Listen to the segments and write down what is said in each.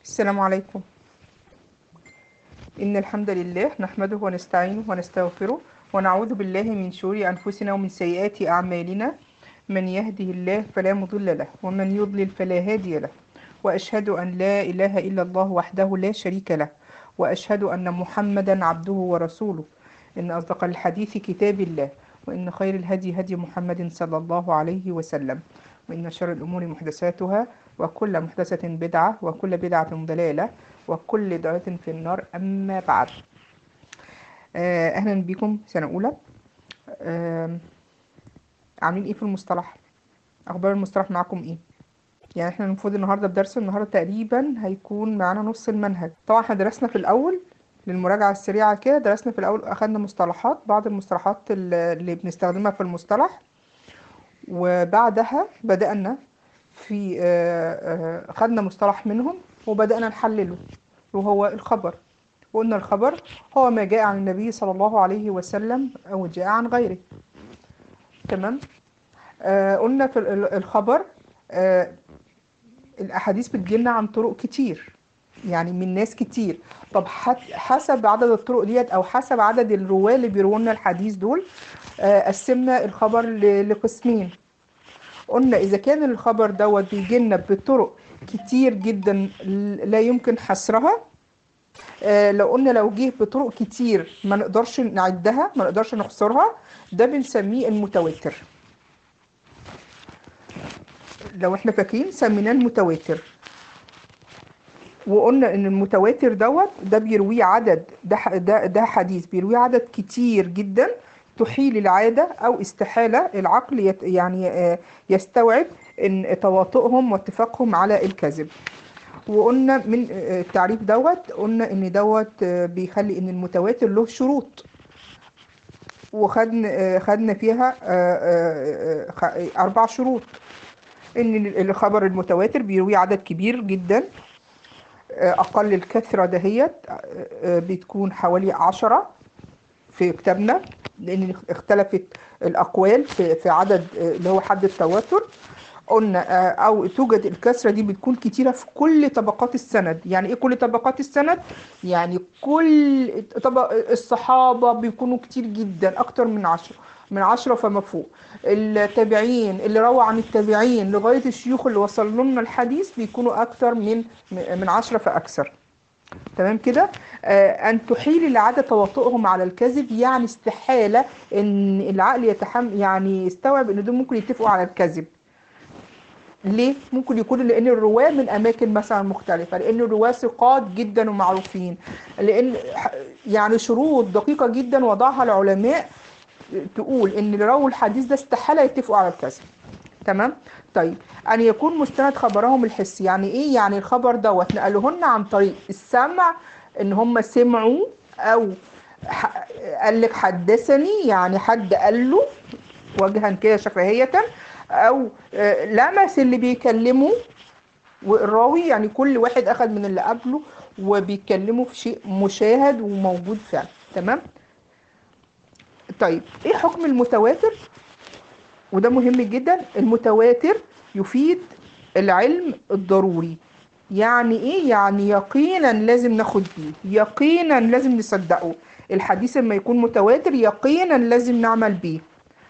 السلام عليكم إن الحمد لله نحمده ونستعينه ونستغفره ونعوذ بالله من شرور أنفسنا ومن سيئات أعمالنا من يهده الله فلا مضل له ومن يضلل فلا هادي له وأشهد أن لا إله إلا الله وحده لا شريك له وأشهد أن محمدا عبده ورسوله إن أصدق الحديث كتاب الله وإن خير الهدي هدي محمد صلى الله عليه وسلم وإن شر الأمور محدثاتها وكل محدثة بدعة وكل بدعة ضلالة وكل ضلالة في النار أما بعد آه، أهلا بكم سنة أولى آه، عاملين إيه في المصطلح أخبار المصطلح معاكم إيه يعني إحنا المفروض النهاردة بدرس النهاردة تقريبا هيكون معانا نص المنهج طبعا إحنا درسنا في الأول للمراجعة السريعة كده درسنا في الأول أخدنا مصطلحات بعض المصطلحات اللي اللي بنستخدمها في المصطلح وبعدها بدأنا في آه، آه، خدنا مصطلح منهم وبدأنا نحلله وهو الخبر وقلنا الخبر هو ما جاء عن النبي صلى الله عليه وسلم أو جاء عن غيره تمام آه قلنا في ال- الخبر آه الأحاديث بتجيلنا عن طرق كتير يعني من ناس كتير طب حت- حسب عدد الطرق ديت أو حسب عدد الرواة اللي بيرووا لنا الحديث دول آه قسمنا الخبر ل- لقسمين قلنا إذا كان الخبر دوت بيجيلنا بطرق كتير جدا لا يمكن حصرها آه، لو قلنا لو جه بطرق كتير ما نقدرش نعدها ما نقدرش نحصرها ده بنسميه المتواتر لو احنا فاكرين سميناه المتواتر وقلنا ان المتواتر دوت ده بيرويه عدد ده ح- ده ده حديث بيرويه عدد كتير جدا تحيل العادة او استحالة العقل يت يعني آه، يستوعب ان تواطؤهم واتفاقهم على الكذب وقلنا من آه، التعريف دوت قلنا ان دوت آه، بيخلي ان المتواتر له شروط وخدنا آه، خدنا فيها آه، آه، آه، خ- اربع شروط ان الخبر المتواتر بيروي عدد كبير جدا آه، اقل الكثرة دهيت آه، آه، بتكون حوالي عشرة في كتابنا لان اختلفت الاقوال في في عدد آه، اللي هو حد التواتر قلنا آه، او توجد الكسره دي بتكون كتيره في كل طبقات السند يعني ايه كل طبقات السند يعني كل طبق الصحابه بيكونوا كتير جدا اكتر من عشرة من عشرة فما فوق التابعين اللي روى عن التابعين لغايه الشيوخ اللي وصل لنا الحديث بيكونوا اكتر من من عشرة فاكثر تمام كده آه ان تحيل العاده تواطؤهم على الكذب يعني استحاله ان العقل يتحمل يعني يستوعب ان دول ممكن يتفقوا على الكذب ليه؟ ممكن يكون لأن الرواة من أماكن مثلا مختلفة، لأن الرواة ثقات جدا ومعروفين، لأن ح- يعني شروط دقيقة جدا وضعها العلماء تقول إن اللي رووا الحديث ده استحالة يتفقوا على الكذب. تمام؟ طيب أن يكون مستند خبرهم الحسي، يعني إيه؟ يعني الخبر دوت نقلوه لنا عن طريق السمع إن هم سمعوا أو ح- قال لك حدثني يعني حد قال له وجها كده شفهية او آه، لمس اللي بيكلمه والراوي يعني كل واحد اخذ من اللي قبله وبيتكلموا في شيء مشاهد وموجود فعلا تمام طيب ايه حكم المتواتر وده مهم جدا المتواتر يفيد العلم الضروري يعني ايه يعني يقينا لازم ناخد بيه يقينا لازم نصدقه الحديث لما يكون متواتر يقينا لازم نعمل بيه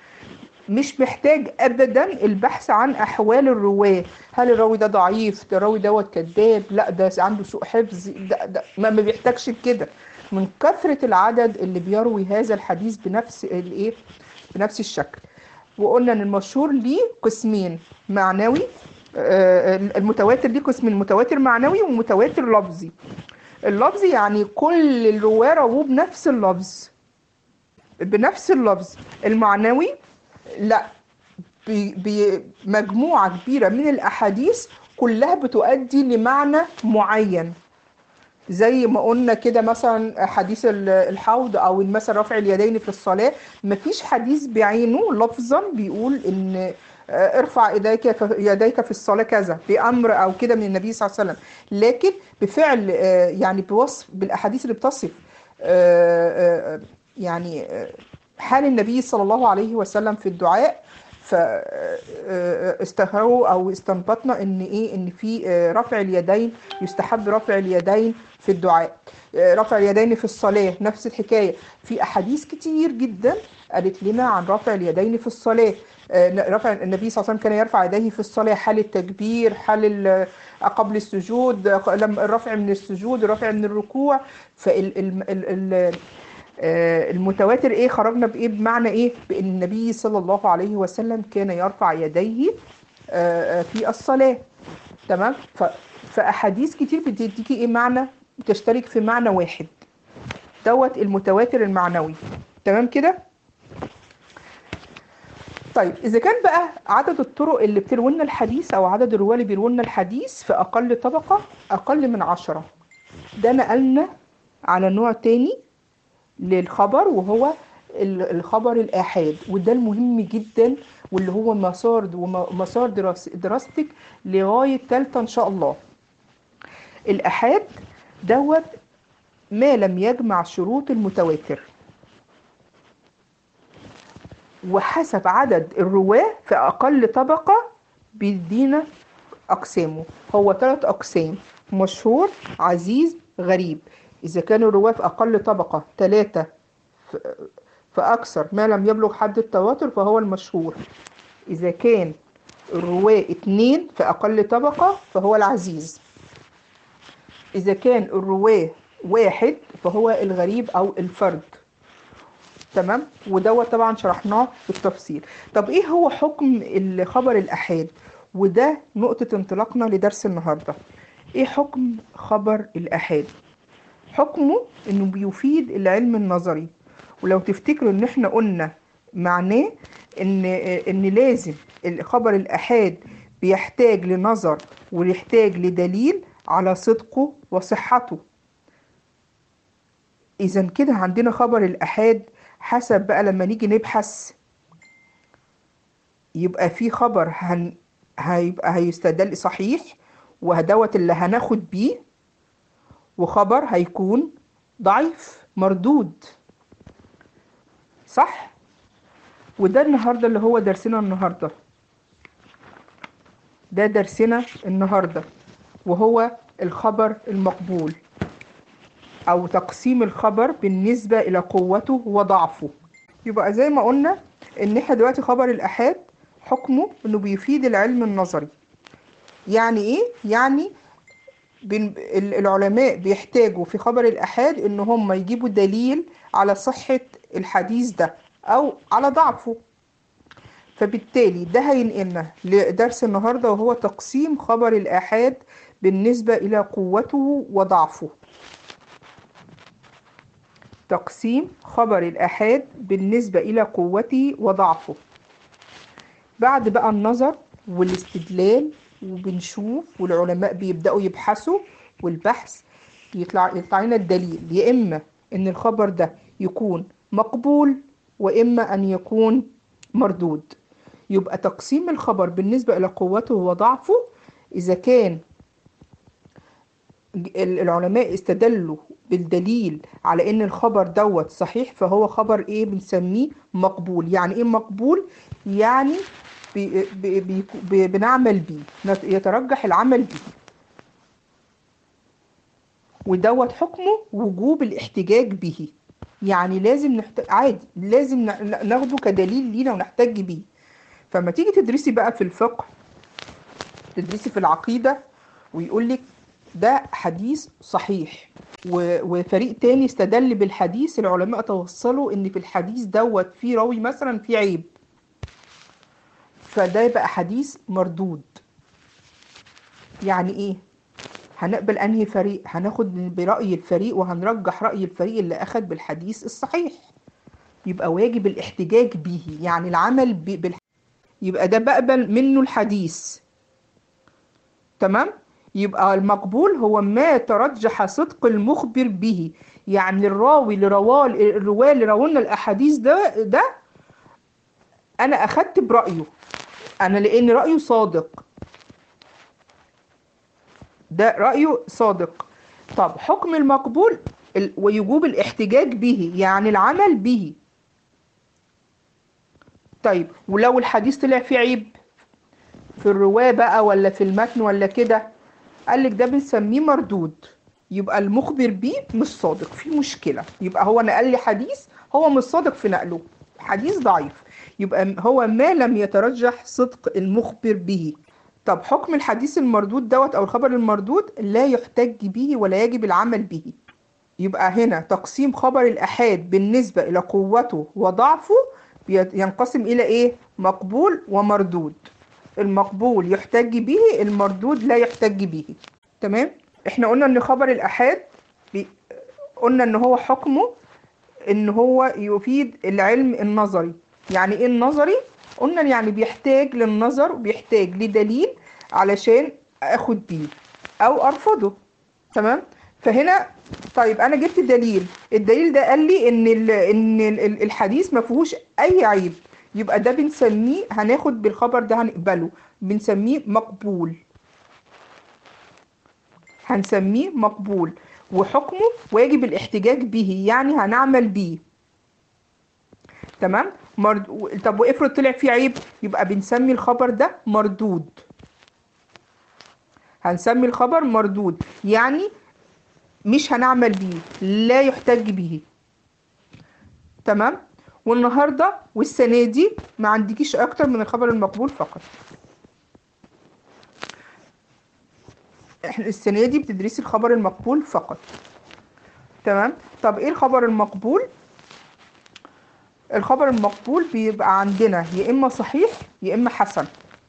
مش محتاج ابدا البحث عن احوال الرواه هل الراوي ده ضعيف ده الراوي دوت كذاب لا ده عنده سوء حفظ ده, ده ما, ما بيحتاجش كده من كثرة العدد اللي بيروي هذا الحديث بنفس الايه بنفس الشكل وقلنا ان المشهور ليه قسمين معنوي آه، المتواتر ليه قسمين متواتر معنوي ومتواتر لفظي اللفظي يعني كل الرواه رووه بنفس اللفظ بنفس اللفظ المعنوي لا ب- بمجموعة كبيرة من الأحاديث كلها بتؤدي لمعنى معين زي ما قلنا كده مثلا حديث ال- الحوض او مثلا رفع اليدين في الصلاة مفيش حديث بعينه لفظا بيقول ان آه، ارفع يديك ف- يديك في الصلاة كذا بأمر او كده من النبي صلى الله عليه وسلم لكن بفعل آه، يعني بوصف بالاحاديث اللي بتصف آه، آه، يعني آه، حال النبي صلى الله عليه وسلم في الدعاء فاستخروا او استنبطنا ان ايه ان في آه، رفع اليدين يستحب رفع اليدين في الدعاء آه، رفع اليدين في الصلاة نفس الحكاية في احاديث كتير جدا قالت لنا عن رفع اليدين في الصلاة آه، رفع النبي صلى الله عليه وسلم كان يرفع يديه في الصلاة حال التكبير حال ال- قبل السجود لما الرفع من السجود الرفع من الركوع فال ال- ال- ال- آه، المتواتر ايه خرجنا بايه بمعنى ايه بان النبي صلى الله عليه وسلم كان يرفع يديه آه، آه، في الصلاة تمام ف- فاحاديث كتير بتديكي ايه معنى تشترك في معنى واحد دوت المتواتر المعنوي تمام كده طيب اذا كان بقى عدد الطرق اللي بتروي لنا الحديث او عدد الرواه اللي بيرووا لنا الحديث في اقل طبقة اقل من عشرة ده نقلنا على نوع تاني للخبر وهو ال- الخبر الآحاد وده المهم جدا واللي هو مسار ومسار دراس دراستك لغاية تالتة إن شاء الله الآحاد دوت ما لم يجمع شروط المتواتر وحسب عدد الرواة في أقل طبقة بيدينا أقسامه هو ثلاث أقسام مشهور عزيز غريب إذا كان الرواة في أقل طبقة ثلاثة فأكثر ما لم يبلغ حد التواتر فهو المشهور إذا كان الرواة اتنين في أقل طبقة فهو العزيز إذا كان الرواة واحد فهو الغريب أو الفرد تمام ودوت طبعا شرحناه بالتفصيل طب ايه هو حكم الخبر الأحاد وده نقطة انطلاقنا لدرس النهاردة ايه حكم خبر الأحاد حكمه انه بيفيد العلم النظري ولو تفتكروا ان احنا قلنا معناه ان ان لازم الخبر الأحاد بيحتاج لنظر ويحتاج لدليل على صدقه وصحته اذا كده عندنا خبر الأحاد حسب بقى لما نيجي نبحث يبقى في خبر هن... هيبقى هيستدل صحيح وهدوت اللي هناخد بيه وخبر هيكون ضعيف مردود صح وده النهاردة اللي هو درسنا النهاردة ده درسنا النهاردة وهو الخبر المقبول أو تقسيم الخبر بالنسبة إلى قوته وضعفه يبقى زي ما قلنا إن إحنا دلوقتي خبر الآحاد حكمه إنه بيفيد العلم النظري يعني إيه؟ يعني بن- ال- العلماء بيحتاجوا في خبر الآحاد إن هم يجيبوا دليل على صحة الحديث ده أو على ضعفه فبالتالي ده هينقلنا لدرس النهاردة وهو تقسيم خبر الآحاد بالنسبة إلى قوته وضعفه تقسيم خبر الآحاد بالنسبة إلى قوته وضعفه بعد بقى النظر والاستدلال وبنشوف والعلماء بيبدأوا يبحثوا والبحث يطلع يطلع لنا الدليل يا إما إن الخبر ده يكون مقبول وإما أن يكون مردود يبقى تقسيم الخبر بالنسبة إلى قوته وضعفه إذا كان ال- العلماء استدلوا بالدليل على ان الخبر دوت صحيح فهو خبر ايه بنسميه مقبول يعني ايه مقبول يعني بي بي بي بي بنعمل بيه نت- يترجح العمل بيه ودوت حكمه وجوب الاحتجاج به يعني لازم نحتاج عادي لازم ن- ناخده كدليل لينا ونحتج بيه فما تيجي تدرسي بقى في الفقه تدرسي في العقيدة ويقول لك ده حديث صحيح و- وفريق تاني استدل بالحديث العلماء توصلوا ان في الحديث دوت في راوي مثلا في عيب فده يبقى حديث مردود يعني ايه هنقبل انهي فريق هناخد برأي الفريق وهنرجح رأي الفريق اللي اخد بالحديث الصحيح يبقى واجب الاحتجاج به يعني العمل ب- بال يبقى ده بقبل منه الحديث تمام يبقى المقبول هو ما ترجح صدق المخبر به يعني الراوي اللي رواه الرواه اللي رونا الاحاديث ده ده انا اخدت برايه انا لان رايه صادق ده رايه صادق طب حكم المقبول ال- ويجوب الاحتجاج به يعني العمل به طيب ولو الحديث طلع فيه عيب في الرواة بقى ولا في المتن ولا كده قال لك ده بنسميه مردود يبقى المخبر بيه مش صادق في مشكلة يبقى هو نقل لي حديث هو مش صادق في نقله حديث ضعيف يبقى هو ما لم يترجح صدق المخبر به طب حكم الحديث المردود دوت او الخبر المردود لا يحتج به ولا يجب العمل به يبقى هنا تقسيم خبر الآحاد بالنسبة إلى قوته وضعفه بيت- ينقسم إلى إيه؟ مقبول ومردود المقبول يحتج به المردود لا يحتج به تمام؟ احنا قلنا ان خبر الآحاد بي... قلنا ان هو حكمه ان هو يفيد العلم النظري يعني ايه النظري؟ قلنا يعني بيحتاج للنظر وبيحتاج لدليل علشان اخد بيه او ارفضه تمام؟ فهنا طيب انا جبت دليل الدليل ده قال لي ان ال ان ال- الحديث ما فيهوش اي عيب يبقى ده بنسميه هناخد بالخبر ده هنقبله بنسميه مقبول هنسميه مقبول وحكمه واجب الاحتجاج به يعني هنعمل بيه تمام مرد... و- طب وافرض طلع فيه عيب يبقى بنسمي الخبر ده مردود هنسمي الخبر مردود يعني مش هنعمل بيه لا يحتج به تمام والنهارده والسنه دي ما عندكيش اكتر من الخبر المقبول فقط احنا السنه دي بتدرسي الخبر المقبول فقط تمام طب ايه الخبر المقبول الخبر المقبول بيبقى عندنا يا اما صحيح يا اما حسن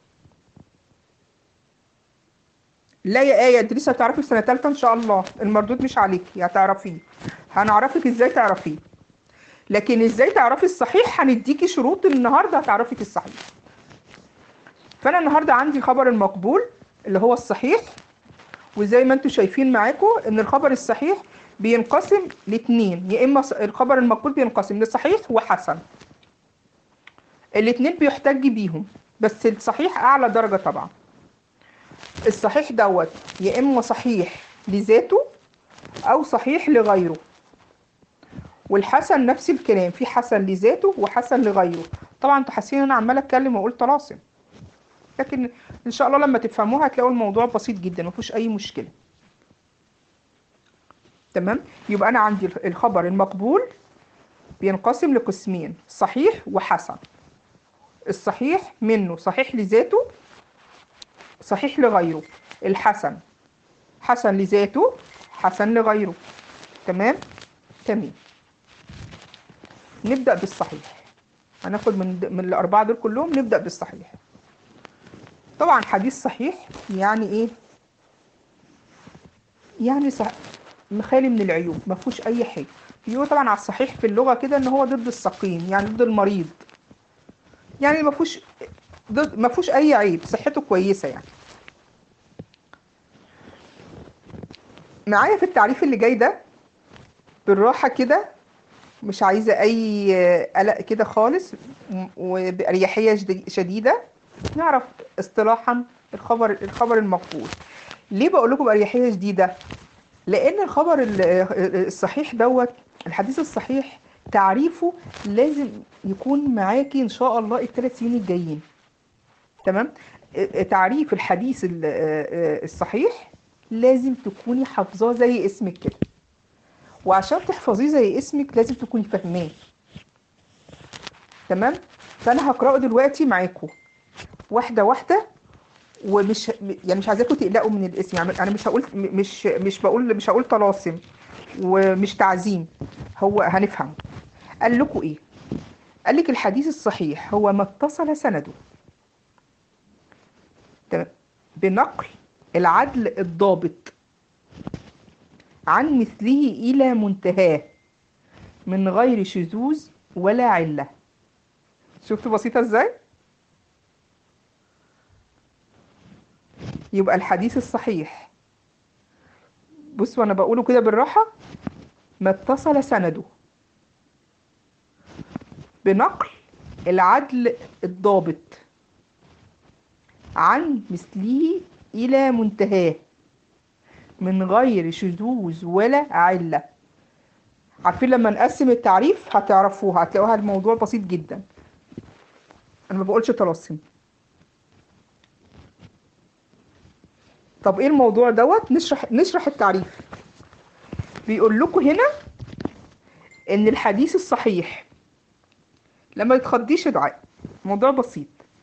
لا يا آية ادريس هتعرفي في سنة تالتة إن شاء الله المردود مش عليكي هتعرفيه هنعرفك إزاي تعرفيه لكن إزاي تعرفي الصحيح هنديكي شروط النهاردة هتعرفي الصحيح فأنا النهاردة عندي الخبر المقبول اللي هو الصحيح وزي ما انتم شايفين معاكم إن الخبر الصحيح بينقسم لاتنين يا إما ص- الخبر المقبول بينقسم لصحيح وحسن الاتنين بيحتج بيهم بس الصحيح أعلى درجة طبعا الصحيح دوت يا اما صحيح لذاته او صحيح لغيره والحسن نفس الكلام في حسن لذاته وحسن لغيره طبعا انتوا حاسين ان انا عماله اتكلم واقول طلاسم لكن ان شاء الله لما تفهموها هتلاقوا الموضوع بسيط جدا مفيهوش اي مشكله تمام يبقى انا عندي الخبر المقبول بينقسم لقسمين صحيح وحسن الصحيح منه صحيح لذاته صحيح لغيره الحسن حسن لذاته حسن لغيره تمام تمام نبدأ بالصحيح هناخد من من الأربعة دول كلهم نبدأ بالصحيح طبعا حديث صحيح يعني ايه يعني صح خالي من العيوب ما فيهوش اي حاجه بيقولوا طبعا على الصحيح في اللغه كده ان هو ضد السقيم يعني ضد المريض يعني ما فيهوش ضد ما فيهوش اي عيب صحته كويسه يعني معايا في التعريف اللي جاي ده بالراحه كده مش عايزه اي قلق كده خالص وباريحيه شدي- شديده نعرف اصطلاحا الخبر الخبر المقبول ليه بقول لكم باريحيه شديده لان الخبر ال- الصحيح دوت الحديث الصحيح تعريفه لازم يكون معاكي ان شاء الله الثلاث سنين الجايين تمام اه- تعريف الحديث ال- اه- اه الصحيح لازم تكوني حافظاه زي اسمك كده وعشان تحفظيه زي اسمك لازم تكوني فاهماه تمام فانا هقراه دلوقتي معاكم واحده واحده ومش يعني مش عايزاكم تقلقوا من الاسم يعني انا مش هقول مش مش بقول مش هقول طلاسم ومش تعزيم هو هنفهم قال لكم ايه قال لك الحديث الصحيح هو ما اتصل سنده تمام بنقل العدل الضابط عن مثله إلى منتهاه من غير شذوذ ولا علة شفتوا بسيطة ازاي؟ يبقى الحديث الصحيح بص وانا بقوله كده بالراحة ما اتصل سنده بنقل العدل الضابط عن مثله إلى منتهاه من غير شذوذ ولا علة عارفين لما نقسم التعريف هتعرفوها هتلاقوها الموضوع بسيط جدا انا ما بقولش طلاسم طب ايه الموضوع دوت نشرح نشرح التعريف بيقول لكم هنا ان الحديث الصحيح لما يتخضيش دعاء موضوع بسيط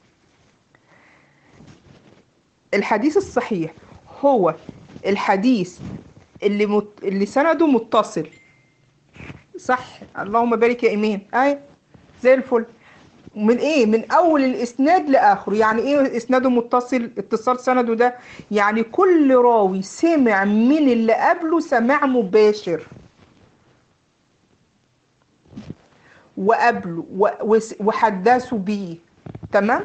الحديث الصحيح هو الحديث اللي مت... اللي سنده متصل صح اللهم بارك يا ايمان اي زي الفل من ايه من اول الاسناد لاخره يعني ايه اسناده متصل اتصال سنده ده يعني كل راوي سمع من اللي قبله سماع مباشر وقبله و- وس- وحدثوا بيه تمام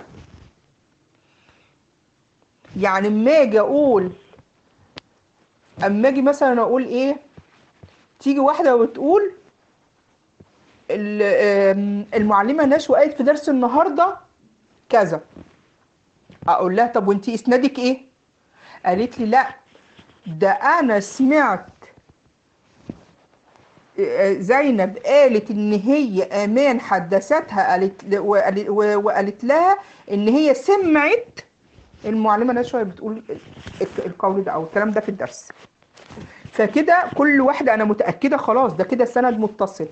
يعني اما اجي اقول اما اجي مثلا اقول ايه تيجي واحده وتقول ال- آم، المعلمه نشوى قالت في درس النهارده كذا اقول لها طب وانتي اسنادك ايه قالت لي لا ده انا سمعت آه، زينب قالت ان هي امان حدثتها قالت ل- وقال- و- وقالت لها ان هي سمعت المعلمه نشوى بتقول ال- القول ده او الكلام ده في الدرس فكده كل واحده انا متاكده خلاص ده كده سند متصل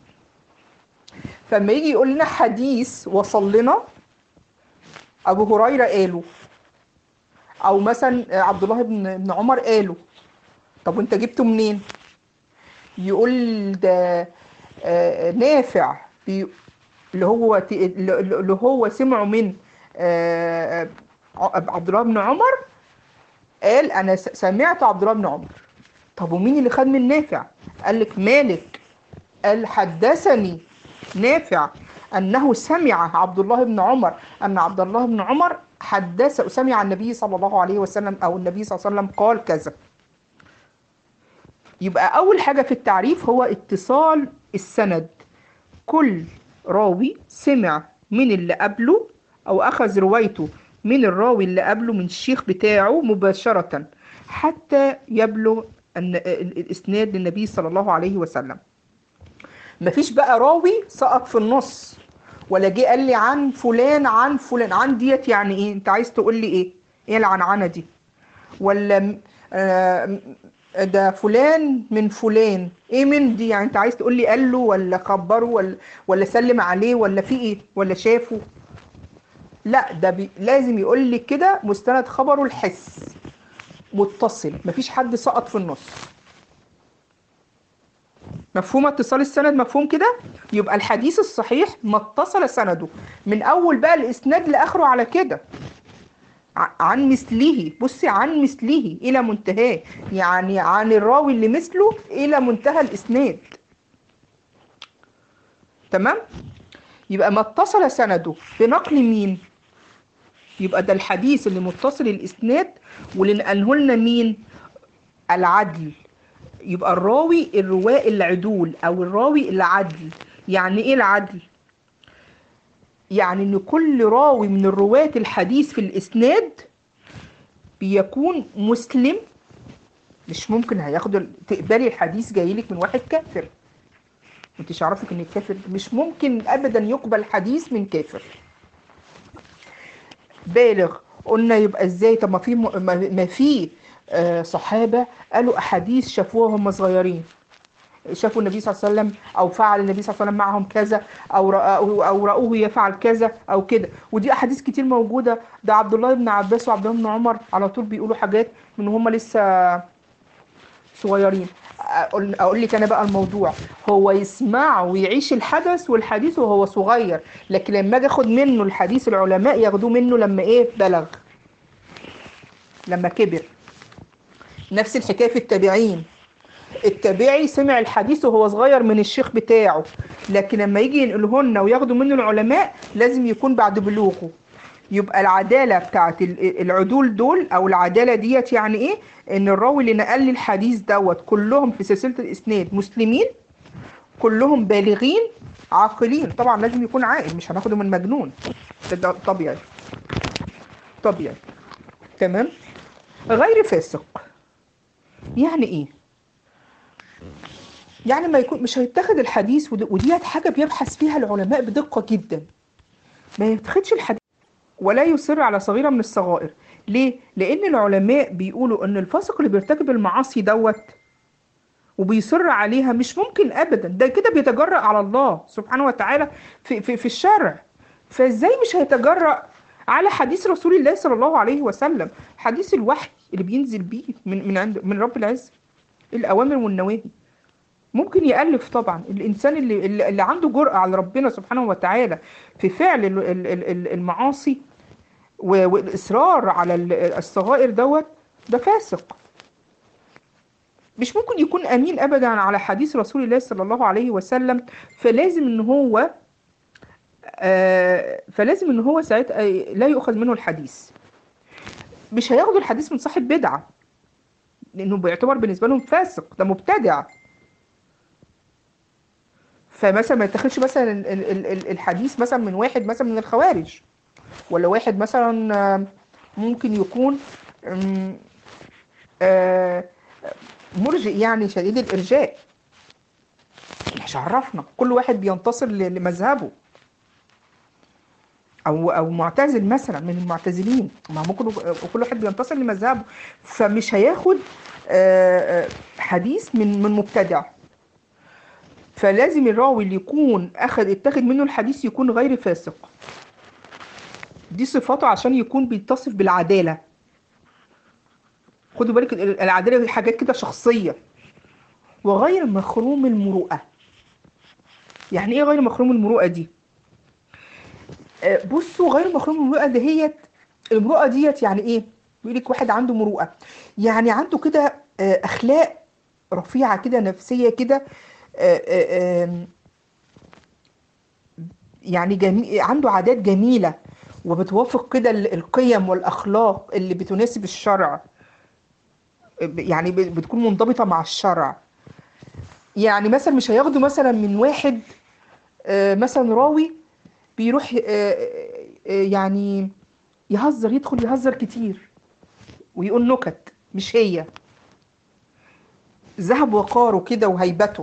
فلما يجي يقول لنا حديث وصل لنا ابو هريره قاله او مثلا عبد الله بن بن عمر قاله طب وانت جبته منين يقول ده آه، نافع بي- اللي هو ت- اللي هو سمعه من آه، آه، عبد الله بن عمر قال انا س- سمعت عبد الله بن عمر طب ومين اللي خد من نافع قال لك مالك قال حدثني نافع انه سمع عبد الله بن عمر ان عبد الله بن عمر حدث سمع النبي صلى الله عليه وسلم او النبي صلى الله عليه وسلم قال كذا يبقى اول حاجه في التعريف هو اتصال السند كل راوي سمع من اللي قبله او اخذ روايته من الراوي اللي قبله من الشيخ بتاعه مباشره حتى يبلغ أن ال- الاسناد للنبي صلى الله عليه وسلم مفيش بقى راوي سقط في النص ولا جه قال لي عن فلان عن فلان عن ديت يعني ايه انت عايز تقول لي ايه ايه العنعنه دي ولا م- آه، م- ده فلان من فلان ايه من دي يعني انت عايز تقول لي قال له ولا خبره ولا ولا سلم عليه ولا في ايه ولا شافه لا ده بي لازم يقول لي كده مستند خبره الحس متصل مفيش حد سقط في النص مفهوم اتصال السند مفهوم كده يبقى الحديث الصحيح ما اتصل سنده من اول بقى الاسناد لاخره على كده ع- عن مثله بصي عن مثله الى منتهاه يعني عن الراوي اللي مثله الى منتهى الاسناد تمام يبقى ما اتصل سنده بنقل مين يبقى ده الحديث اللي متصل الاسناد واللي نقله لنا مين العدل يبقى الراوي الرواء العدول او الراوي العدل يعني ايه العدل يعني ان كل راوي من الرواة الحديث في الاسناد بيكون مسلم مش ممكن هياخد ال- تقبلي الحديث جاي لك من واحد كافر انت عارفك ان الكافر مش ممكن ابدا يقبل حديث من كافر بالغ قلنا يبقى ازاي طب ما في م- ما ما في آه، صحابه قالوا احاديث شافوها وهم صغيرين شافوا النبي صلى الله عليه وسلم او فعل النبي صلى الله عليه وسلم معهم كذا او رأوه او راوه يفعل كذا او كده ودي احاديث كتير موجوده ده عبد الله بن عباس وعبد الله بن عمر على طول بيقولوا حاجات من هم لسه صغيرين اقول اقول لك انا بقى الموضوع هو يسمع ويعيش الحدث والحديث وهو صغير لكن لما اجي اخد منه الحديث العلماء ياخدوه منه لما ايه بلغ لما كبر نفس الحكايه في التابعين التابعي سمع الحديث وهو صغير من الشيخ بتاعه لكن لما يجي ينقله لنا وياخدوا منه العلماء لازم يكون بعد بلوغه يبقى العدالة بتاعت ال- العدول دول او العدالة ديت يعني ايه ان الراوي اللي نقل لي الحديث دوت كلهم في سلسلة الاسناد مسلمين كلهم بالغين عاقلين طبعا لازم يكون عاقل مش هناخده من مجنون ده, ده طبيعي طبيعي تمام غير فاسق يعني ايه يعني ما يكون مش هيتاخد الحديث ود- وديت حاجة بيبحث فيها العلماء بدقة جدا ما يتخدش الحديث ولا يصر على صغيرة من الصغائر ليه؟ لأن العلماء بيقولوا إن الفاسق اللي بيرتكب المعاصي دوت وبيصر عليها مش ممكن أبدا ده كده بيتجرأ على الله سبحانه وتعالى في, في, في الشرع فإزاي مش هيتجرأ على حديث رسول الله صلى الله عليه وسلم حديث الوحي اللي بينزل بيه من من عند من رب العزة الأوامر والنواهي ممكن يألف طبعا الإنسان اللي اللي اللي عنده جرأة على ربنا سبحانه وتعالى في فعل ال- ال- ال- المعاصي و- والإصرار على ال- الصغائر دوت ده فاسق مش ممكن يكون أمين أبدا على حديث رسول الله صلى الله عليه وسلم فلازم إن هو آه، فلازم إن هو ساعتها لا يؤخذ منه الحديث مش هياخدوا الحديث من صاحب بدعة لأنه بيعتبر بالنسبة لهم فاسق ده مبتدع فمثلا ما يتاخدش مثلا ال- ال- ال- ال- الحديث مثلا من واحد مثلا من الخوارج ولا واحد مثلا آه، ممكن يكون آم، آه، مرجئ يعني شديد الإرجاء مش عرفنا كل واحد بينتصر ل- لمذهبه او او معتزل مثلا من المعتزلين ما ممكن كل واحد بينتصر لمذهبه فمش هياخد آه، آه، حديث من من مبتدع فلازم الراوي اللي يكون اخذ اتخذ منه الحديث يكون غير فاسق دي صفاته عشان يكون بيتصف بالعدالة خدوا بالك ال- العدالة دي حاجات كده شخصية وغير مخروم المروءة يعني ايه غير مخروم المروءة دي آه، بصوا غير مخروم المروءة دهيت المروءة ديت يعني ايه بيقول لك واحد عنده مروءة يعني عنده كده آه، اخلاق رفيعة كده نفسية كده آه، آه، آم، يعني جميل عنده عادات جميلة وبتوافق كده ال- القيم والأخلاق اللي بتناسب الشرع يعني ب- بتكون منضبطة مع الشرع يعني مثلا مش هياخدوا مثلا من واحد آه، مثلا راوي بيروح آه، آه، آه، يعني يهزر يدخل يهزر كتير ويقول نكت مش هي ذهب وقاره كده وهيبته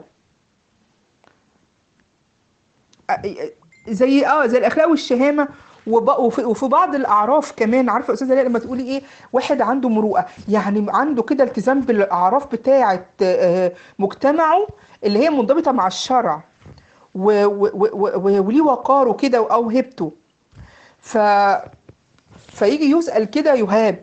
زي اه زي الاخلاق والشهامه وب- وفي وفي بعض الاعراف كمان عارفه يا استاذه ليلى لما تقولي ايه واحد عنده مروءه يعني عنده كده التزام بالاعراف بتاعه آه، مجتمعه اللي هي منضبطه مع الشرع و- و- و- و- وليه وقاره كده او هيبته ف فيجي يسأل كده يهاب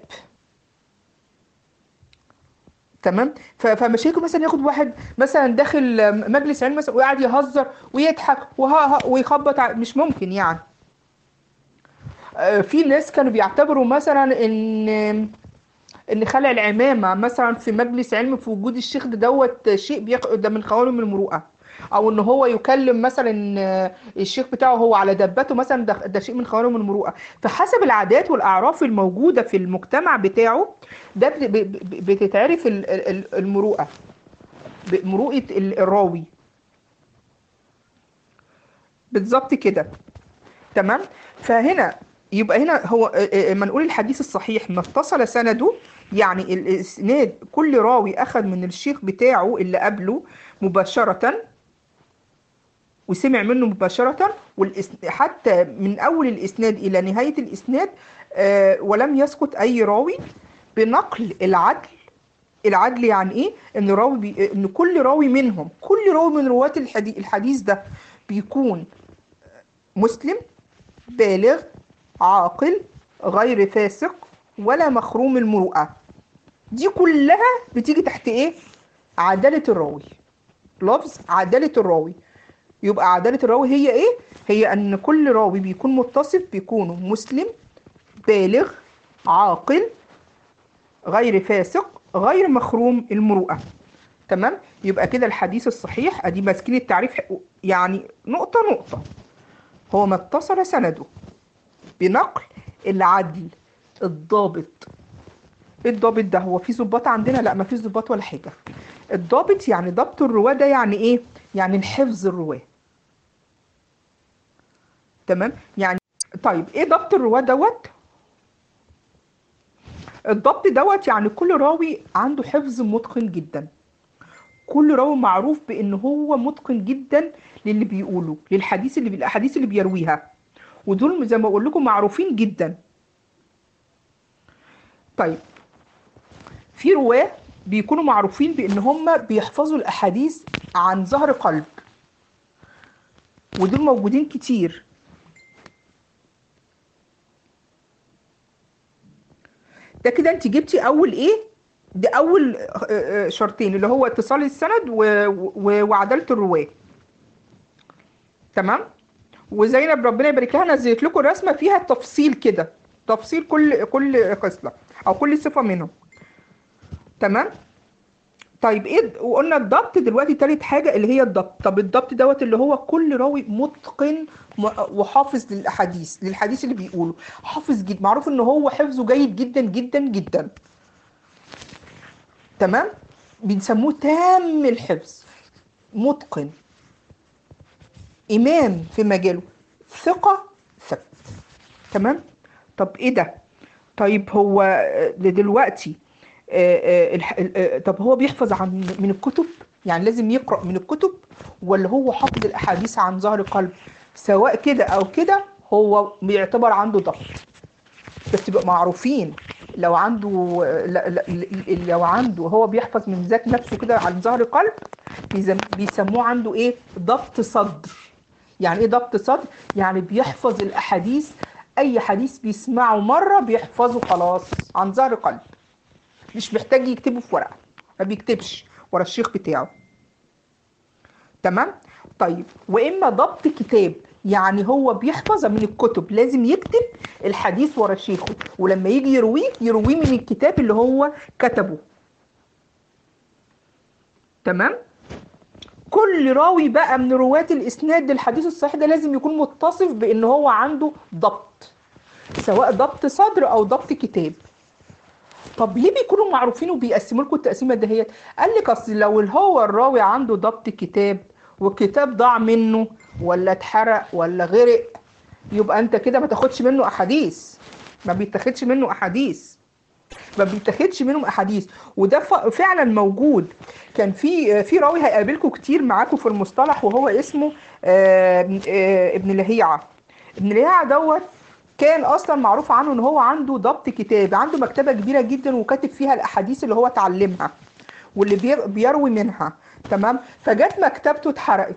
تمام ف- فمش هيجي مثلا ياخد واحد مثلا داخل مجلس علم مثلا وقاعد يهزر ويضحك وها ها ويخبط ع- مش ممكن يعني آه، في ناس كانوا بيعتبروا مثلا ان ان خلع العمامه مثلا في مجلس علم في وجود الشيخ ده دوت شيء بيق... ده من خوارم المروءه او ان هو يكلم مثلا آه، الشيخ بتاعه هو على دبته مثلا ده, ده شيء من خوارم المروءه فحسب العادات والاعراف الموجوده في المجتمع بتاعه ده ب- ب- ب- بتتعرف ال- ال- ال- المروءه ب- مروءه ال- الراوي بالظبط كده تمام فهنا يبقى هنا هو آه، آه، ما نقول الحديث الصحيح ما اتصل سنده يعني الاسناد كل راوي اخذ من الشيخ بتاعه اللي قبله مباشرة وسمع منه مباشرة والإس- حتى من اول الاسناد الى نهاية الاسناد آه، ولم يسقط اي راوي بنقل العدل العدل يعني ايه ان راوي بي... ان كل راوي منهم كل راوي من رواة الحديث, الحديث ده بيكون مسلم بالغ عاقل غير فاسق ولا مخروم المروءة دي كلها بتيجي تحت ايه عدالة الراوي لفظ عدالة الراوي يبقى عدالة الراوي هي ايه هي ان كل راوي بيكون متصف بيكون مسلم بالغ عاقل غير فاسق غير مخروم المروءة تمام يبقى كده الحديث الصحيح ادي ماسكين التعريف يعني نقطة نقطة هو ما اتصل سنده بنقل العدل الضابط ايه الضابط ده هو في ضباط عندنا لا ما فيش ضباط ولا حاجه الضابط يعني ضبط الرواه ده يعني ايه يعني الحفظ الرواه تمام يعني طيب ايه ضبط الرواه دوت الضبط دوت يعني كل راوي عنده حفظ متقن جدا كل راوي معروف بان هو متقن جدا للي بيقوله للحديث اللي بالاحاديث اللي بيرويها ودول زي ما بقول لكم معروفين جدا طيب في رواه بيكونوا معروفين بان هم بيحفظوا الاحاديث عن ظهر قلب ودول موجودين كتير ده كده انت جبتي اول ايه ده اول آه، آه، شرطين اللي هو اتصال السند و- و- وعداله الرواه تمام وزينب ربنا يبارك لها نزلت لكم رسمه فيها تفصيل كده تفصيل كل كل خصله او كل صفه منهم تمام طيب ايه وقلنا الضبط دلوقتي تالت حاجه اللي هي الضبط طب الضبط دوت اللي هو كل راوي متقن م- وحافظ للاحاديث للحديث اللي بيقوله حافظ جدا معروف ان هو حفظه جيد جدا جدا جدا تمام بنسموه تام الحفظ متقن امام في مجاله ثقه ثبت تمام طب ايه ده طيب هو آه، دلوقتي آه، آه، الح- آه، طب هو بيحفظ عن من الكتب يعني لازم يقرأ من الكتب ولا هو حافظ الأحاديث عن ظهر قلب سواء كده أو كده هو بيعتبر عنده ضبط بس تبقى معروفين لو عنده لا لا لو عنده هو بيحفظ من ذات نفسه كده عن ظهر قلب بيزم- بيسموه عنده ايه ضبط صدر يعني ايه ضبط صدر يعني بيحفظ الاحاديث اي حديث بيسمعه مره بيحفظه خلاص عن ظهر قلب مش محتاج يكتبه في ورقه ما بيكتبش ورا الشيخ بتاعه تمام طيب واما ضبط كتاب يعني هو بيحفظ من الكتب لازم يكتب الحديث ورا شيخه ولما يجي يرويه يرويه من الكتاب اللي هو كتبه تمام كل راوي بقى من رواة الإسناد للحديث الصحيح ده لازم يكون متصف بأن هو عنده ضبط سواء ضبط صدر أو ضبط كتاب طب ليه بيكونوا معروفين وبيقسموا لكم التقسيمه دهيت قال لك اصل لو هو الراوي عنده ضبط كتاب والكتاب ضاع منه ولا اتحرق ولا غرق يبقى انت كده ما تاخدش منه احاديث ما بيتاخدش منه احاديث ما بيتاخدش منهم احاديث وده ف- فعلا موجود كان في في راوي هيقابلكم كتير معاكم في المصطلح وهو اسمه آه، آه، ابن لهيعه ابن لهيعه دوت كان اصلا معروف عنه ان هو عنده ضبط كتاب عنده مكتبه كبيره جدا وكاتب فيها الاحاديث اللي هو اتعلمها واللي بي- بيروي منها تمام فجت مكتبته اتحرقت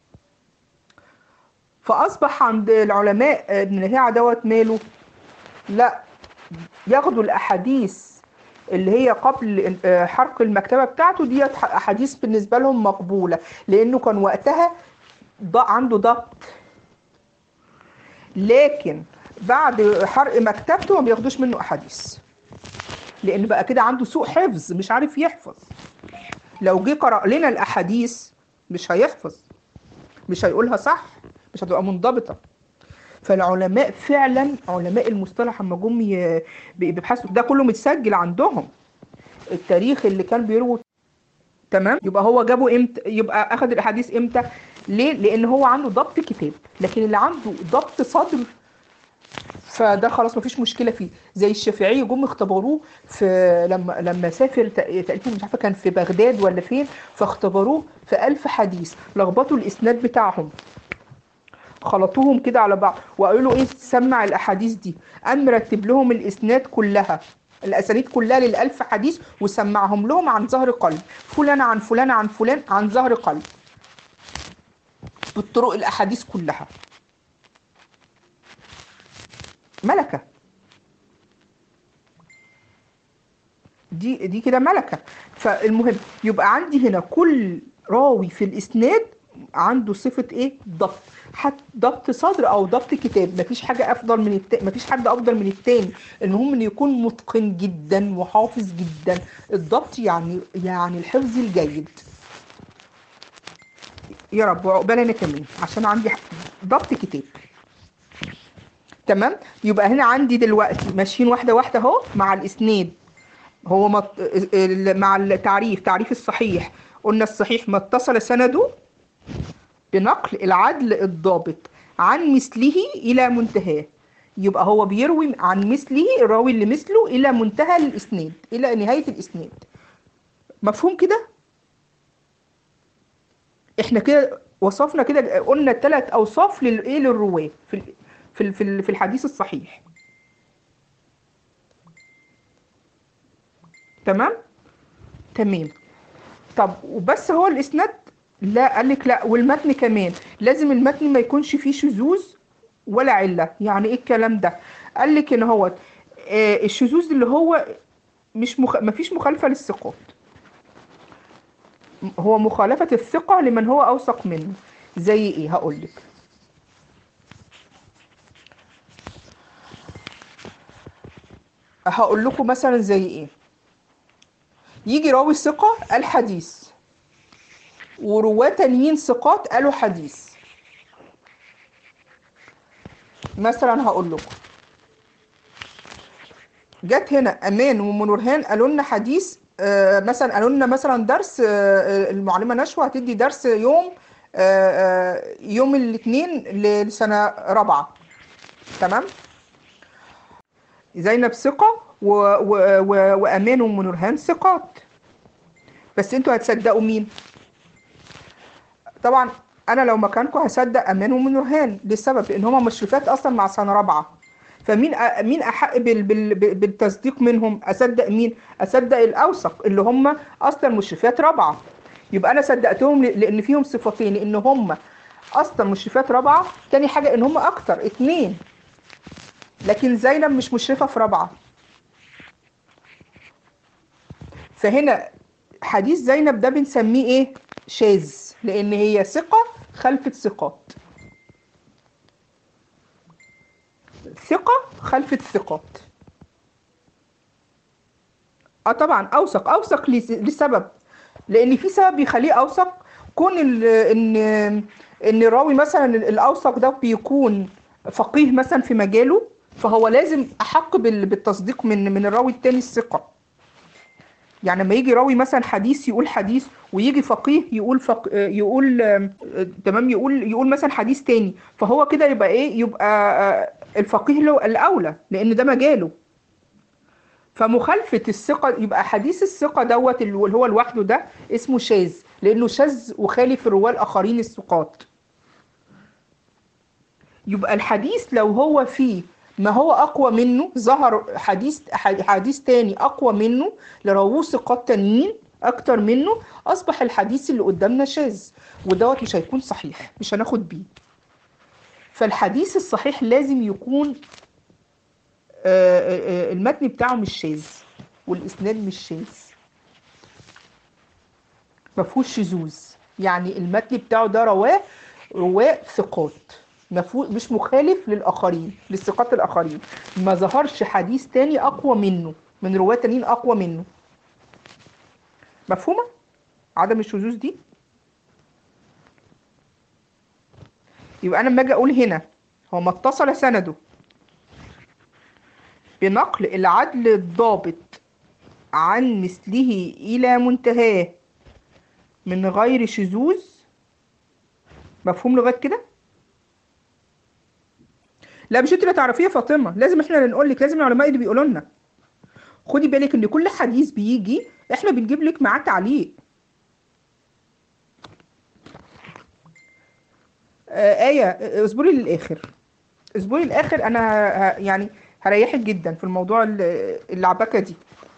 فاصبح عند العلماء آه، ابن لهيعه دوت ماله لا ياخدوا الاحاديث اللي هي قبل آه، حرق المكتبه بتاعته ديت احاديث بالنسبه لهم مقبوله لانه كان وقتها ض- عنده ضبط لكن بعد حرق مكتبته ما بياخدوش منه احاديث لان بقى كده عنده سوء حفظ مش عارف يحفظ لو جه قرأ لنا الاحاديث مش هيحفظ مش هيقولها صح مش هتبقى منضبطه فالعلماء فعلا علماء المصطلح اما جم ي- بيبحثوا ده كله متسجل عندهم التاريخ اللي كان بيروي تمام يبقى هو جابه امتى يبقى اخذ الاحاديث امتى ليه لان هو عنده ضبط كتاب لكن اللي عنده ضبط صدر فده خلاص مفيش مشكله فيه زي الشافعي جم اختبروه في لما لما سافر تق- تقريبا مش عارفه كان في بغداد ولا فين فاختبروه في ألف حديث لخبطوا الاسناد بتاعهم خلطوهم كده على بعض وقالوا له ايه سمع الاحاديث دي قام مرتب لهم الاسناد كلها الاسانيد كلها للألف حديث وسمعهم لهم عن ظهر قلب فلان عن فلان عن فلان عن ظهر قلب بالطرق الاحاديث كلها ملكه دي دي كده ملكه فالمهم يبقى عندي هنا كل راوي في الاسناد عنده صفه ايه ضبط حتى ضبط صدر او ضبط كتاب مفيش حاجه افضل من التاني مفيش حد افضل من التاني المهم ان يكون متقن جدا وحافظ جدا الضبط يعني يعني الحفظ الجيد يا رب وعقبالنا كمان عشان عندي ح- ضبط كتاب تمام يبقى هنا عندي دلوقتي ماشيين واحده واحده اهو مع الاسناد هو مط... ال- مع التعريف تعريف الصحيح قلنا الصحيح ما اتصل سنده بنقل العدل الضابط عن مثله إلى منتهاه يبقى هو بيروي عن مثله الراوي اللي مثله إلى منتهى الإسناد إلى نهاية الإسناد مفهوم كده؟ احنا كده وصفنا كده قلنا ثلاث أوصاف للإيه للرواة في ال- في ال- في ال- في الحديث الصحيح تمام تمام طب وبس هو الاسناد لا قال لك لا والمتن كمان لازم المتن ما يكونش فيه شذوذ ولا عله يعني ايه الكلام ده قال لك ان هو آه، الشذوذ اللي هو مش مخ... ما فيش مخالفه للثقات هو مخالفه الثقه لمن هو اوثق منه زي ايه هقول لك هقول لكم مثلا زي ايه يجي راوي ثقه قال حديث ورواه تانيين ثقات قالوا حديث مثلا هقول لكم جت هنا امان ومنورهان قالوا لنا حديث آه، مثلا قالوا لنا مثلا درس آه، آه، المعلمه نشوى هتدي درس يوم آه، آه، يوم الاثنين لسنه رابعه تمام زينب ثقه و... و... و... وامان ومنورهان ثقات بس انتوا هتصدقوا مين طبعا انا لو مكانكم هصدق امان ومنورهان لسبب ان هما مشرفات اصلا مع سنه رابعه فمين أ... مين احق بال... بال... بال- بالتصديق منهم اصدق مين اصدق الاوثق اللي هم اصلا مشرفات رابعه يبقى انا صدقتهم ل- لان فيهم صفتين ان هم اصلا مشرفات رابعه تاني حاجه ان هم اكتر اتنين لكن زينب مش مشرفه في رابعه فهنا حديث زينب ده بنسميه ايه شاذ لان هي ثقه خلفت ثقات ثقه خلفت ثقات اه طبعا اوثق اوثق لس- لسبب لان في سبب يخليه اوثق كون ال- ان ان الراوي مثلا الاوثق ده بيكون فقيه مثلا في مجاله فهو لازم احق بال- بالتصديق من من الراوي التاني الثقه يعني لما يجي راوي مثلا حديث يقول حديث ويجي فقيه يقول فق... يقول آم، آه، تمام يقول يقول مثلا حديث تاني فهو كده يبقى ايه يبقى آه، الفقيه له الاولى لان ده مجاله فمخالفة الثقة يبقى حديث الثقة دوت اللي هو لوحده ده اسمه شاذ لأنه شاذ وخالف الرواة الآخرين الثقات يبقى الحديث لو هو فيه ما هو أقوى منه ظهر حديث حديث تاني أقوى منه لرواه ثقات تانيين أكتر منه أصبح الحديث اللي قدامنا شاذ ودوت مش هيكون صحيح مش هناخد بيه فالحديث الصحيح لازم يكون آه، آه، آه، المتن بتاعه مش شاذ والاسناد مش شاذ ما فيهوش شذوذ يعني المتن بتاعه ده رواه رواه ثقات ما فيه- مش مخالف للاخرين للثقات الاخرين ما ظهرش حديث تاني اقوى منه من رواه تانيين اقوى منه مفهومه عدم الشذوذ دي يبقى انا لما اجي اقول هنا هو ما اتصل سنده بنقل العدل الضابط عن مثله إلى منتهاه من غير شذوذ مفهوم لغاية كده؟ لا مش انت اللي تعرفيه يا فاطمة لازم احنا اللي نقول لك لازم العلماء اللي بيقولوا لنا خدي بالك ان كل حديث بيجي احنا بنجيب لك معاه تعليق آه آية آه، اصبري للآخر اصبري للآخر انا ه- ه- يعني هريحك جدا في الموضوع ال- اللعبكة دي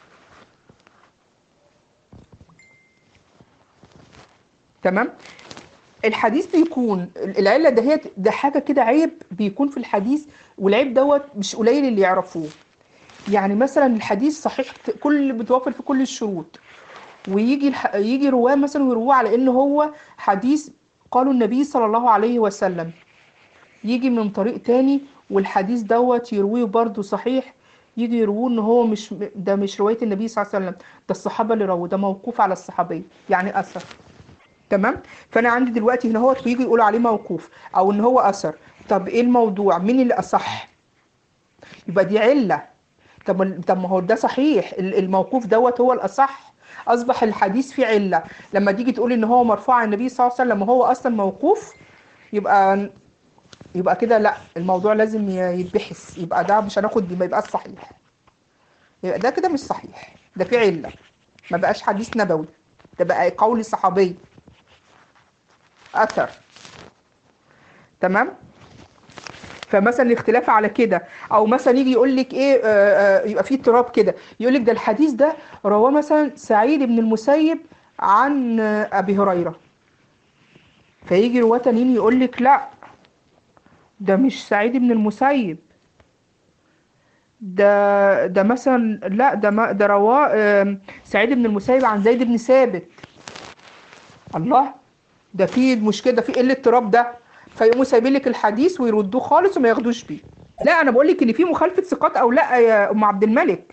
تمام الحديث بيكون العله دهيت ده حاجه كده عيب بيكون في الحديث والعيب دوت مش قليل اللي يعرفوه يعني مثلا الحديث صحيح في كل بتوافر في كل الشروط ويجي الح... يجي رواه مثلا ويرواه على انه هو حديث قالوا النبي صلى الله عليه وسلم يجي من طريق تاني والحديث دوت يرويه برضه صحيح يجي يرووه ان هو مش ده مش روايه النبي صلى الله عليه وسلم ده الصحابه اللي رووا ده موقوف على الصحابيه يعني اثر تمام فانا عندي دلوقتي هنا هو بيجي يقولوا عليه موقوف او ان هو اثر طب ايه الموضوع مين اللي اصح يبقى دي عله طب طب ما هو ده صحيح ال- الموقوف دوت هو الاصح اصبح الحديث فيه عله لما تيجي تقول ان هو مرفوع عن النبي صلى الله عليه وسلم وهو اصلا موقوف يبقى يبقى كده لا الموضوع لازم ي- يتبحث يبقى ده مش هناخد دي ما يبقاش صحيح يبقى ده كده مش صحيح ده فيه عله ما بقاش حديث نبوي ده بقى قول صحابي اثر تمام فمثلا الاختلاف على كده او مثلا يجي يقول لك ايه آه، آه، يبقى في اضطراب كده يقول لك ده الحديث ده رواه مثلا سعيد بن المسيب عن آه، ابي هريره فيجي رواه تانيين يقول لك لا ده مش سعيد بن المسيب ده ده مثلا لا ده ما ده رواه آم، سعيد بن المسيب عن زيد بن ثابت الله ده في مشكله ده في قله اضطراب ده فيقوموا سايبين لك الحديث ويردوه خالص وما ياخدوش بيه لا انا بقول لك ان في مخالفه ثقات او لا يا ام عبد الملك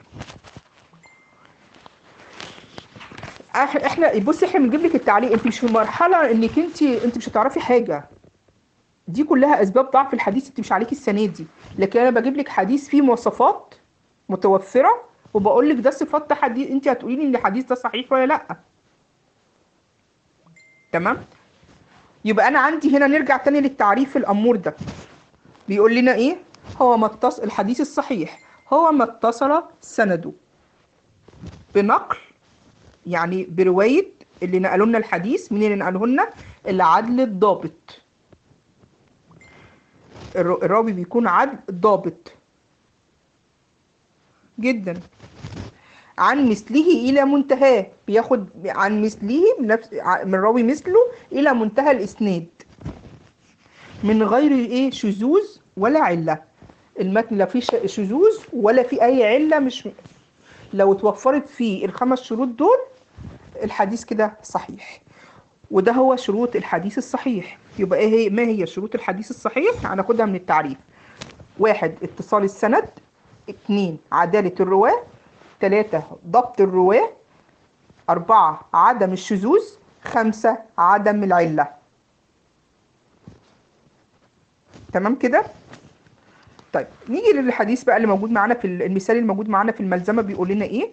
إح- احنا بصي احنا بنجيب لك التعليق انت مش في مرحله انك انت انت مش هتعرفي حاجه دي كلها اسباب ضعف الحديث انت مش عليكي السنه دي لكن انا بجيب لك حديث فيه مواصفات متوفره وبقول لك ده صفات ده حديث انت هتقولي لي ان الحديث ده صحيح ولا لا تمام يبقى انا عندي هنا نرجع تاني للتعريف الامور ده بيقول لنا ايه هو ما اتصل الحديث الصحيح هو ما اتصل سنده بنقل يعني بروايه اللي نقلوا لنا الحديث مين اللي نقله لنا العدل الضابط الر- الراوي بيكون عدل ضابط جدا عن مثله الى منتهاه بياخد عن مثله بنفس ع- من راوي مثله الى منتهى الاسناد من غير ايه شذوذ ولا عله المتن لا فيه ش- شذوذ ولا فيه اي عله مش لو اتوفرت فيه الخمس شروط دول الحديث كده صحيح وده هو شروط الحديث الصحيح يبقى ايه هي ما هي شروط الحديث الصحيح هناخدها من التعريف واحد اتصال السند اتنين عدالة الرواة تلاتة ضبط الرواة أربعة عدم الشذوذ خمسة عدم العلة تمام كده طيب نيجي للحديث بقى اللي موجود معانا في المثال اللي موجود معانا في الملزمة بيقول لنا ايه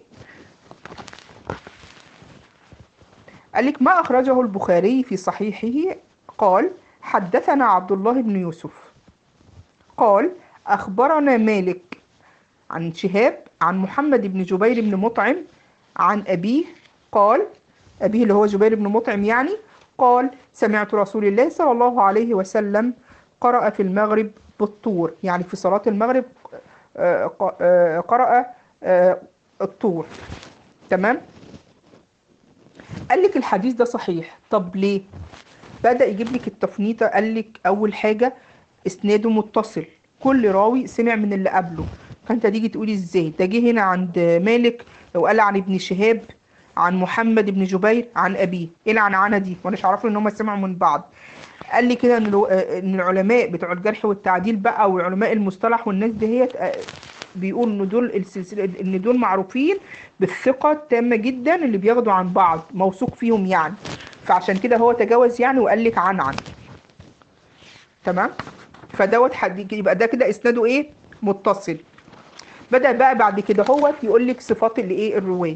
قال لك ما أخرجه البخاري في صحيحه قال حدثنا عبد الله بن يوسف قال أخبرنا مالك عن شهاب عن محمد بن جبير بن مطعم عن أبيه قال أبيه اللي هو جبير بن مطعم يعني قال سمعت رسول الله صلى الله عليه وسلم قرأ في المغرب بالطور يعني في صلاة المغرب آه، ق- آه، قرأ آه، الطور تمام قال لك الحديث ده صحيح طب ليه بدأ يجيب لك التفنيطة قال لك أول حاجة إسناده متصل كل راوي سمع من اللي قبله فأنت تيجي تقولي إزاي ده جه هنا عند مالك لو قال عن ابن شهاب عن محمد بن جبير عن أبيه إيه العنعنة دي وأنا مش عارفة إن هم سمعوا من بعض قال لي كده إن الو- إن العلماء بتوع الجرح والتعديل بقى وعلماء المصطلح والناس دهيت آه، بيقول ان دول السلسله ان دول معروفين بالثقه التامه جدا اللي بياخدوا عن بعض موثوق فيهم يعني فعشان كده هو تجاوز يعني وقال لك عن عن تمام فدوت حد يبقى ده كده اسناده ايه متصل بدأ بقى بعد كده هو يقول لك صفات اللي ايه الرواه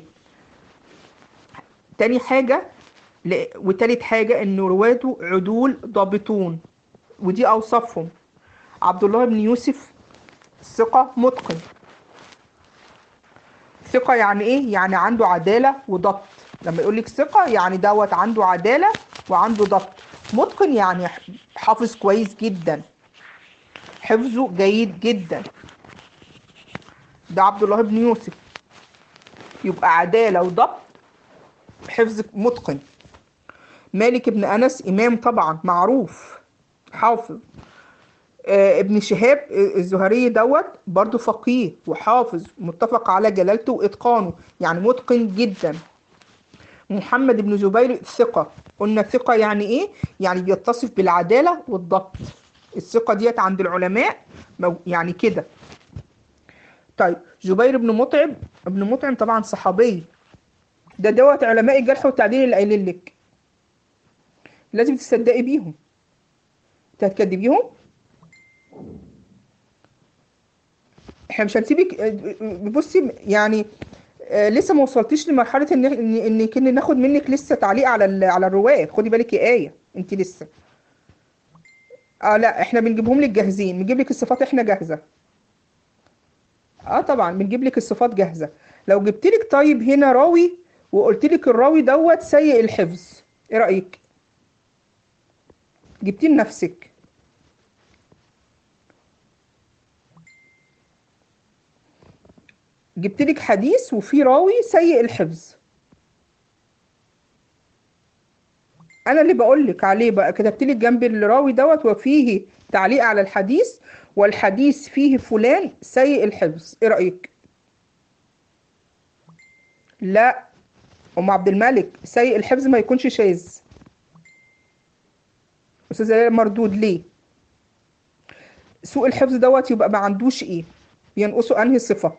تاني حاجة ل- وتالت حاجة ان رواته عدول ضابطون ودي اوصافهم عبد الله بن يوسف ثقة متقن ثقة يعني ايه؟ يعني عنده عدالة وضبط لما يقول لك ثقة يعني دوت عنده عدالة وعنده ضبط متقن يعني حافظ كويس جدا حفظه جيد جدا ده عبد الله بن يوسف يبقى عدالة وضبط حفظ متقن مالك بن أنس إمام طبعا معروف حافظ آه، ابن شهاب آه، الزهري دوت برضو فقيه وحافظ متفق على جلالته واتقانه يعني متقن جدا محمد بن جبير ثقة قلنا ثقة يعني ايه يعني بيتصف بالعدالة والضبط الثقة ديت عند العلماء مو- يعني كده طيب جبير بن مطعم ابن مطعم طبعا صحابي ده دوت علماء الجرح والتعديل اللي قايلين لك لازم تصدقي بيهم انت هتكدبيهم احنا مش هنسيبك بصي يعني آه، لسه ما وصلتيش لمرحله ان ان ان كنا ناخد منك لسه تعليق على ال- على الرواه خدي بالك يا ايه انت لسه اه لا احنا بنجيبهم لك جاهزين بنجيب لك الصفات احنا جاهزه اه طبعا بنجيب لك الصفات جاهزه لو جبت لك طيب هنا راوي وقلت لك الراوي دوت سيء الحفظ ايه رايك جبتيه لنفسك جبت لك حديث وفي راوي سيء الحفظ انا اللي بقول لك عليه بقى كتبت لك جنب الراوي دوت وفيه تعليق على الحديث والحديث فيه فلان سيء الحفظ ايه رايك لا ام عبد الملك سيء الحفظ ما يكونش شاذ استاذه ليلى مردود ليه سوء الحفظ دوت يبقى ما عندوش ايه ينقصه انهي صفه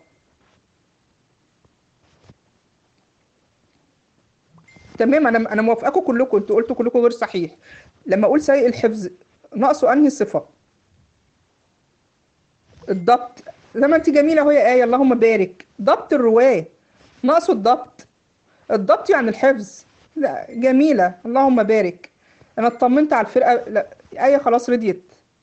تمام انا انا موافقاكم كلكم انتوا قلتوا كلكم غير صحيح لما اقول سيء الحفظ ناقصه انهي صفه الضبط زي ما انت جميله اهو يا ايه اللهم بارك ضبط الرواه ناقصه الضبط الضبط يعني الحفظ لا جميله اللهم بارك انا اطمنت على الفرقه لا ايه خلاص رضيت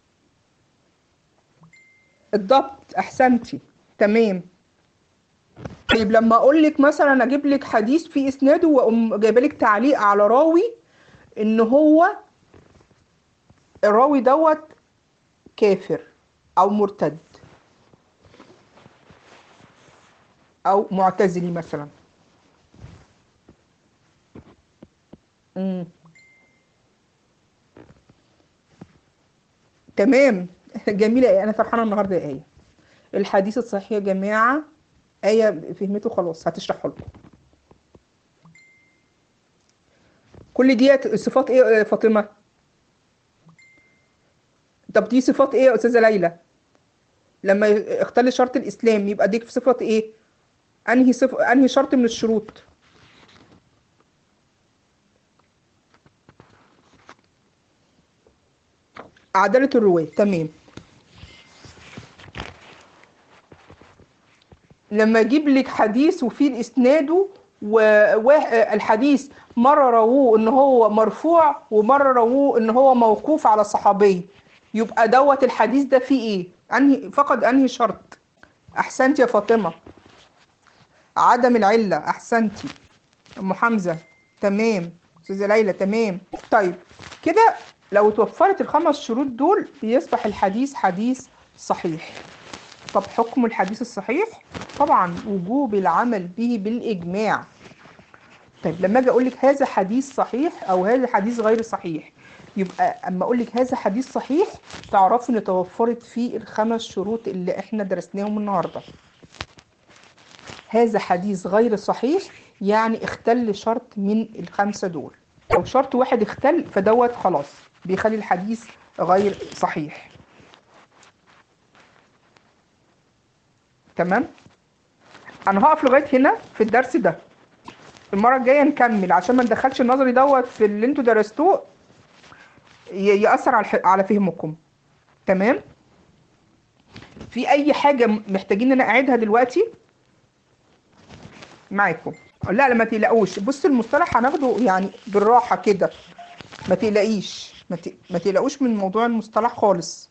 الضبط احسنتي تمام طيب لما اقول لك مثلا اجيب لك حديث في اسناده واقوم جايبه لك تعليق على راوي ان هو الراوي دوت كافر او مرتد او معتزلي مثلا امم تمام جميله ايه انا فرحانه النهارده يا ايه الحديث الصحيح يا جماعه آية فهمته خلاص هتشرحه لكم كل دي صفات ايه يا فاطمة طب دي صفات ايه يا استاذة ليلى لما اختل شرط الاسلام يبقى دي في صفة ايه انهي صفة انهي شرط من الشروط عدالة الرواة تمام لما اجيب لك حديث وفيه اسناده والحديث مره رووه ان هو مرفوع ومره رووه ان هو موقوف على صحابي يبقى دوت الحديث ده فيه ايه انهي فقد انهي شرط احسنتي يا فاطمه عدم العله احسنتي ام حمزه تمام استاذه ليلى تمام طيب كده لو توفرت الخمس شروط دول بيصبح الحديث حديث صحيح طب حكم الحديث الصحيح طبعا وجوب العمل به بالإجماع طيب لما اجي اقول لك هذا حديث صحيح او هذا حديث غير صحيح يبقى اما اقول لك هذا حديث صحيح تعرفي ان توفرت فيه الخمس شروط اللي احنا درسناهم النهارده هذا حديث غير صحيح يعني اختل شرط من الخمسه دول لو شرط واحد اختل فدوت خلاص بيخلي الحديث غير صحيح تمام انا هقف لغايه هنا في الدرس ده المره الجايه نكمل عشان ما ندخلش النظري دوت في اللي انتوا درستوه ياثر على على فهمكم تمام في اي حاجه محتاجين ان انا اعيدها دلوقتي معاكم لا لا ما تقلقوش بص المصطلح هناخده يعني بالراحه كده ما تقلقيش ما تقلقوش من موضوع المصطلح خالص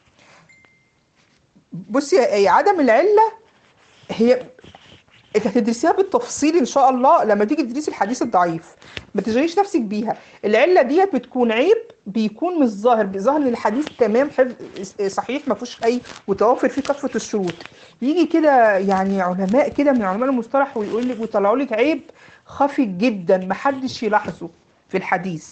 بصي يا عدم العله هي انت هتدرسيها بالتفصيل ان شاء الله لما تيجي تدرسي الحديث الضعيف ما تشغليش نفسك بيها العله ديت بتكون عيب بيكون مش ظاهر بيظهر ان الحديث تمام صحيح ما فيهوش اي متوفر فيه كافه الشروط يجي كده يعني علماء كده من علماء المصطلح ويقول لك ويطلعوا لك عيب خفي جدا ما حدش يلاحظه في الحديث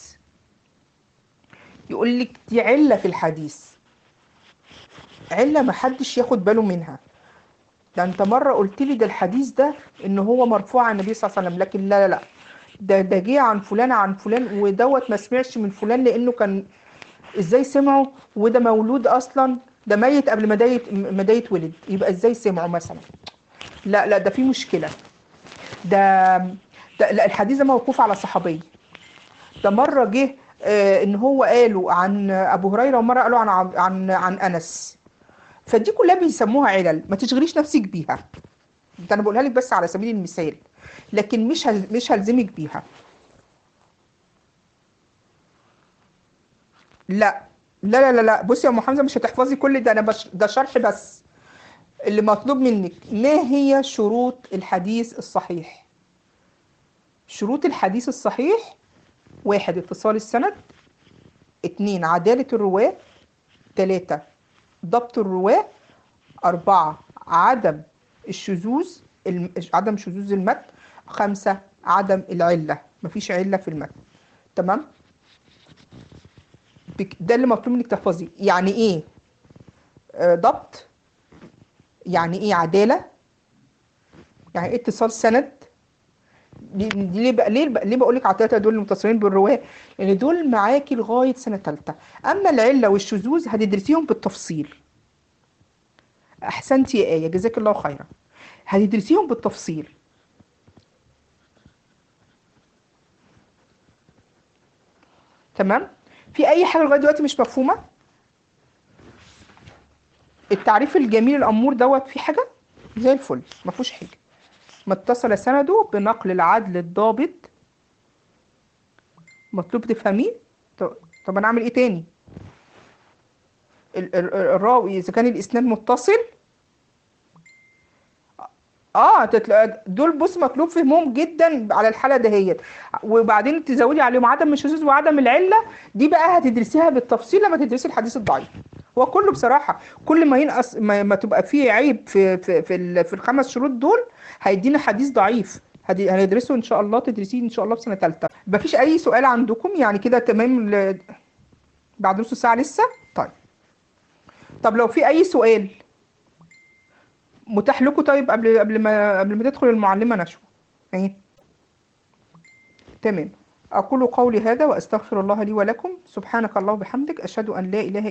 يقول لك دي عله في الحديث عله ما حدش ياخد باله منها ده انت مره قلت لي ده الحديث ده ان هو مرفوع عن النبي صلى الله عليه وسلم لكن لا لا لا ده ده جه عن فلان عن فلان ودوت ما سمعش من فلان لانه كان ازاي سمعه وده مولود اصلا ده ميت قبل ما ده ما ده يتولد يبقى ازاي سمعه مثلا لا لا ده في مشكله ده, ده لا الحديث ده موقوف على صحابي ده مره جه آه ان هو قالوا عن ابو هريره ومره قالوا عن عن عن انس فدي كلها بيسموها علل ما تشغليش نفسك بيها ده انا بقولها لك بس على سبيل المثال لكن مش هل مش هلزمك بيها لا لا لا لا لا بصي يا ام حمزه مش هتحفظي كل ده انا بش... ده شرح بس اللي مطلوب منك ما هي شروط الحديث الصحيح شروط الحديث الصحيح واحد اتصال السند اتنين عدالة الرواة تلاتة ضبط الرواة أربعة عدم الشذوذ الم- عدم شذوذ المتن خمسة عدم العلة مفيش علة في المتن تمام بك- ده اللي مطلوب منك تحفظيه يعني ايه آه، ضبط يعني ايه عدالة يعني ايه اتصال سند دي دي ليه بقى ليه بقى ليه بقول لك على التلاته دول المتصلين بالرواه لان دول معاكي لغايه سنه ثالثه اما العله والشذوذ هتدرسيهم بالتفصيل احسنتي يا ايه جزاك الله خيرا هتدرسيهم بالتفصيل تمام في اي حاجه لغايه دلوقتي مش مفهومه التعريف الجميل الامور دوت في حاجه زي الفل ما فيهوش حاجه ما اتصل سنده بنقل العدل الضابط مطلوب تفهميه طب طب انا اعمل ايه تاني ال- ال- الراوي اذا كان الاسناد متصل اه تتلا... دول بص مطلوب فهمهم جدا على الحاله دهيت وبعدين تزودي عليهم عدم الشذوذ وعدم العله دي بقى هتدرسيها بالتفصيل لما تدرسي الحديث الضعيف هو كله بصراحه كل ما ينقص ما, ما تبقى فيه عيب في في في, ال... في الخمس شروط دول هيدينا حديث ضعيف هد- هندرسه ان شاء الله تدرسيه ان شاء الله في سنه ثالثه مفيش اي سؤال عندكم يعني كده تمام ل... بعد نص ساعه لسه طيب طب لو في اي سؤال متاح لكم طيب قبل قبل ما قبل ما تدخل المعلمه نشوى ايه تمام اقول قولي هذا واستغفر الله لي ولكم سبحانك الله وبحمدك اشهد ان لا اله